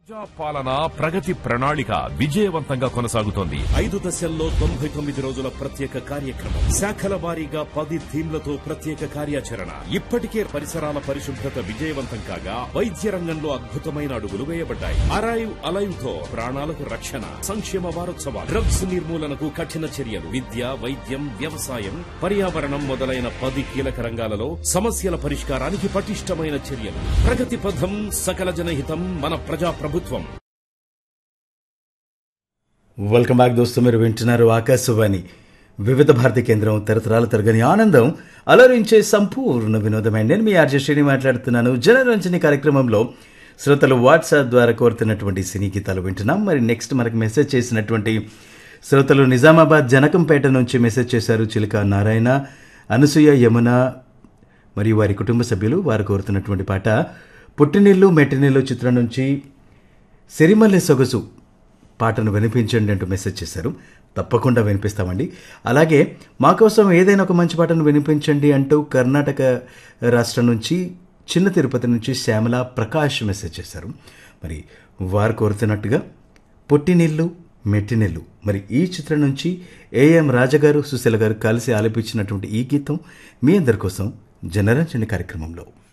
ప్రజా పాలన ప్రగతి ప్రణాళిక విజయవంతంగా కొనసాగుతోంది ఐదు దశల్లో తొంభై తొమ్మిది రోజుల ప్రత్యేక కార్యక్రమం శాఖల వారీగా పది థీమ్లతో ప్రత్యేక కార్యాచరణ ఇప్పటికే పరిసరాల పరిశుభ్రత విజయవంతం కాగా వైద్య రంగంలో అద్భుతమైన అడుగులు వేయబడ్డాయి అరైవ్ అలైవ్ తో ప్రాణాలకు రక్షణ సంక్షేమ వారోత్సవాలు డ్రగ్స్ నిర్మూలనకు కఠిన చర్యలు విద్య వైద్యం వ్యవసాయం పర్యావరణం మొదలైన పది కీలక రంగాలలో సమస్యల పరిష్కారానికి పటిష్టమైన చర్యలు ప్రగతి పథం సకల జనహితం మన ప్రజా ప్రభుత్వం వెల్కమ్ బ్యాక్ దోస్తు మీరు వింటున్నారు ఆకాశవాణి వివిధ భారతి కేంద్రం తరతరాల తరగని ఆనందం అలరించే సంపూర్ణ వినోదమైన నేను మీ ఆర్జే శ్రేణి మాట్లాడుతున్నాను జనరంజని కార్యక్రమంలో శ్రోతలు వాట్సాప్ ద్వారా కోరుతున్నటువంటి సినీ గీతాలు వింటున్నాం మరి నెక్స్ట్ మనకు మెసేజ్ చేసినటువంటి శ్రోతలు నిజామాబాద్ జనకంపేట నుంచి మెసేజ్ చేశారు చిలుక నారాయణ అనసూయ యమున మరియు వారి కుటుంబ సభ్యులు వారు కోరుతున్నటువంటి పాట పుట్టినిల్లు మెట్టినిల్లు చిత్రం నుంచి సిరిమల్లె సొగసు పాటను వినిపించండి అంటూ మెసేజ్ చేశారు తప్పకుండా వినిపిస్తామండి అలాగే మా కోసం ఏదైనా ఒక మంచి పాటను వినిపించండి అంటూ కర్ణాటక రాష్ట్రం నుంచి చిన్న తిరుపతి నుంచి శ్యామల ప్రకాష్ మెసేజ్ చేశారు మరి వారు కోరుతున్నట్టుగా పుట్టినిల్లు మెట్టినిల్లు మరి ఈ చిత్రం నుంచి ఏఎం రాజగారు సుశీల గారు కలిసి ఆలపించినటువంటి ఈ గీతం మీ అందరి కోసం జనరంజని కార్యక్రమంలో